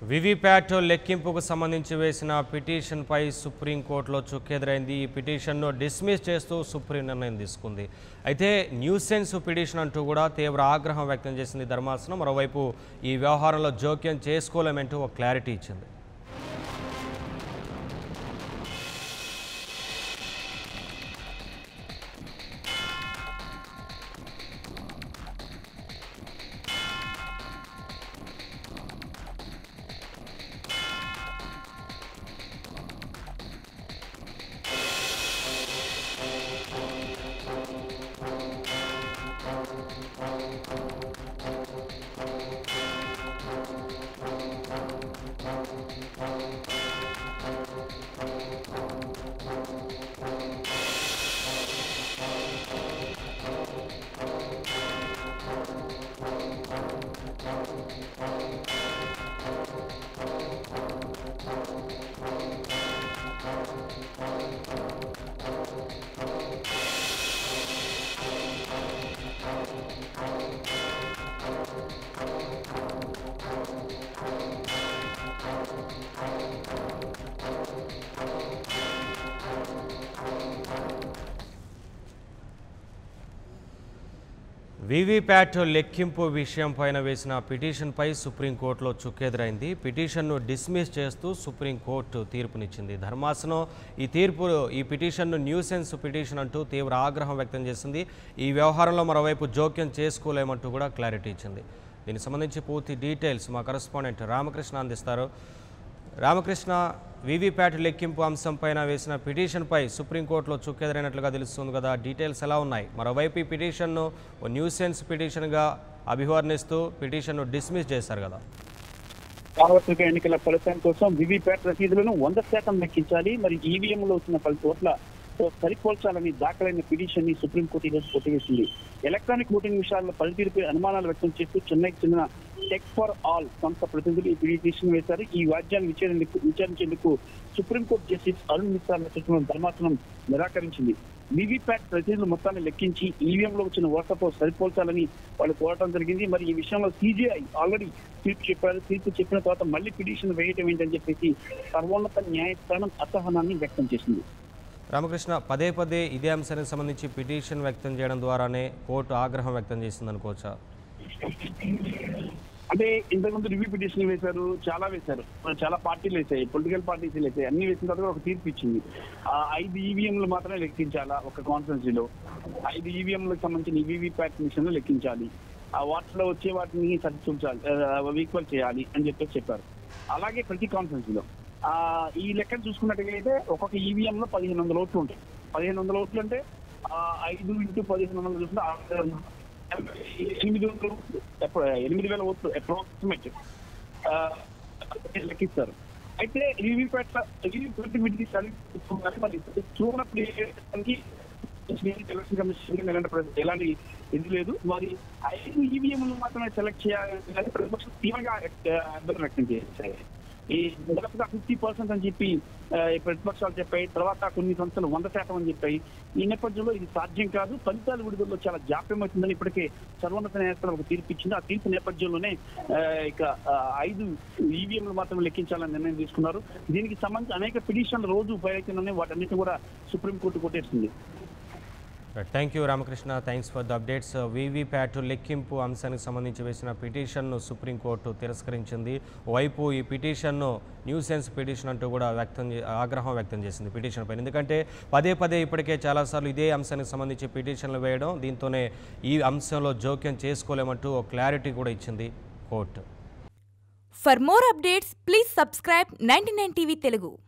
VVPAT లెక్కింపుకు సంబంధించి వేసిన పిటిషన్పై సుప్రీంకోర్టులో చుక్కెదురైంది ఈ పిటిషన్ను డిస్మిస్ చేస్తూ సుప్రీం నిర్ణయం తీసుకుంది అయితే న్యూసెన్స్ పిటిషన్ అంటూ కూడా తీవ్ర ఆగ్రహం వ్యక్తం చేసింది ధర్మాసనం మరోవైపు ఈ వ్యవహారంలో జోక్యం చేసుకోలేమంటూ ఒక క్లారిటీ ఇచ్చింది వీవీప్యాట్ లెక్కింపు విషయం పైన వేసిన పిటిషన్పై సుప్రీంకోర్టులో చుక్కెదురైంది పిటిషన్ను డిస్మిస్ చేస్తూ సుప్రీంకోర్టు తీర్పునిచ్చింది ధర్మాసనం ఈ తీర్పు ఈ పిటిషన్ను న్యూసెన్స్ పిటిషన్ అంటూ తీవ్ర ఆగ్రహం వ్యక్తం చేసింది ఈ వ్యవహారంలో మరోవైపు జోక్యం చేసుకోలేమంటూ కూడా క్లారిటీ ఇచ్చింది దీనికి సంబంధించి పూర్తి డీటెయిల్స్ మా కరెస్పాండెంట్ రామకృష్ణ అందిస్తారు రామకృష్ణ వీవీప్యాట్ లెక్కింపు అంశంపైన వేసిన పిటిషన్పై సుప్రీంకోర్టులో చుక్కెదురైనట్లుగా తెలుస్తుంది కదా డీటెయిల్స్ ఎలా ఉన్నాయి మరోవైపు ఈ పిటిషన్ను ఓ న్యూసెన్స్ పిటిషన్గా అభివర్ణిస్తూ పిటిషన్ను డిస్మిస్ చేశారు కదా సార్వత్రిక ఎన్నికల ఫలితం కోసం వివిప్యాట్ రసీదులను వంద శాతం లెక్కించాలి మరి ఈవీఎం లో వచ్చిన పలు చోట్ల సరిపోల్చాలని దాఖలైన పిటిషన్ ని సుప్రీంకోర్టు ఈరోజు కొట్టివేసింది ఎలక్ట్రానిక్ ఓటింగ్ విషయాల్లో పనితీరుపై అనుమానాలు వ్యక్తం చేస్తూ చెన్నైకి చెందిన టెక్ ఫర్ ఆల్ సంస్థ ప్రతినిధులు ఈ పిటిషన్ వేశారు ఈ వాద్యాన్ని విచారణకు విచారించేందుకు సుప్రీంకోర్టు జస్టిస్ అరుణ్ మిశ్రా నేతృత్వంలో ధర్మాసనం నిరాకరించింది వివిప్యాట్ ప్రతినిధులు మొత్తాన్ని లెక్కించి ఈవీఎం లో వచ్చిన ఓట్లతో సరిపోల్చాలని వాళ్ళు కోరడం జరిగింది మరి ఈ విషయంలో సీజీఐ ఆల్రెడీ తీర్పు చెప్పారు తీర్పు చెప్పిన తర్వాత మళ్ళీ పిటిషన్ వేయటం ఏంటని చెప్పేసి సర్వోన్నత న్యాయస్థానం అసహనాన్ని వ్యక్తం చేసింది రామకృష్ణ పదే పదే ఇదే అంశానికి సంబంధించి పిటిషన్ వ్యక్తం చేయడం ద్వారానే కోర్టు ఆగ్రహం వ్యక్తం చేసింది అనుకోవచ్చా అంటే ఇంతకుముందు రివ్యూ పిటిషన్ వేశారు చాలా వేశారు చాలా పార్టీలు వేసాయి పొలిటికల్ పార్టీస్ వేసాయి అన్ని వేసిన తర్వాత ఒక తీర్పు ఇచ్చింది ఆ ఐదు ఈవీఎంలు మాత్రమే లెక్కించాలా ఒక కాన్ఫరెన్సీలో ఐదు ఈవీఎంలకు సంబంధించిన ఈవీవీ ప్యాట్ మిషన్ లెక్కించాలి ఆ వాటిలో వచ్చే వాటిని సరిచూచాలి ఈక్వల్ చేయాలి అని చెప్పేసి చెప్పారు అలాగే ప్రతి కాన్ఫరెన్స్ లో ఆ ఈ లెక్కను చూసుకున్నట్టుగైతే ఒక్కొక్క ఈవీఎం లో పదిహేను వందల ఓట్లు ఉంటాయి పదిహేను వందల ఓట్లు అంటే ఆ, ఐదు ఇంటూ పదిహేను వందలు చూసుకుంటే ఆరు వేల ఎనిమిది వందలు ఎప్పుడు ఎనిమిది వేల ఓట్లు అప్రాక్సిమేట్ లెక్కిస్తారు అయితే వీవీప్యాట్ వీవీప్యాట్ మరి చూడనప్పుడు ఏంటంటే ఎలక్షన్ కమిషన్ ఎలాంటి ఎలాంటి ఇది లేదు మరి ఐదు ఈవీఎంలు మాత్రమే సెలెక్ట్ చేయాలని ప్రతిపక్షం తీవ్రంగా అభ్యర్థన వ్యక్తం చేశాయి ఈ దాదాపుగా ఫిఫ్టీ పర్సెంట్ అని చెప్పి ఆ, ఈ ప్రతిపక్షాలు చెప్పాయి తర్వాత కొన్ని సంస్థలు వంద శాతం అని చెప్పాయి ఈ నేపథ్యంలో ఇది సాధ్యం కాదు ఫలితాలు విడుదలలో చాలా జాప్యం అవుతుందని ఇప్పటికే సర్వోన్నత న్యాయస్థానం ఒక తీర్పు ఇచ్చింది ఆ తీర్పు నేపథ్యంలోనే ఆ, ఇక ఆ, ఐదు ఈవీఎంలు మాత్రం లెక్కించాలని నిర్ణయం తీసుకున్నారు దీనికి సంబంధించి అనేక పిటిషన్లు రోజు ఉపయోగిస్తున్నాయి వాటన్నిటిని కూడా సుప్రీంకోర్టు కొట్టేస్తుంది thank you Ramakrishna thanks for the updates VVPAT లెక్కింపు అంశానికి సంబంధించి వేసిన పిటిషన్ను సుప్రీంకోర్టు తిరస్కరించింది వైపు ఈ పిటిషన్ను న్యూసెన్స్ పిటిషన్ అంటూ కూడా వ్యక్తం చే- ఆగ్రహం వ్యక్తం చేసింది పిటిషన్ పైన ఎందుకంటే పదే పదే ఇప్పటికే చాలాసార్లు ఇదే అంశానికి సంబంధించి పిటిషన్లు వేయడం దీంతోనే ఈ అంశంలో జోక్యం చేసుకోలేమంటూ ఒక క్లారిటీ కూడా ఇచ్చింది court For more updates, please subscribe 99 TV Telugu.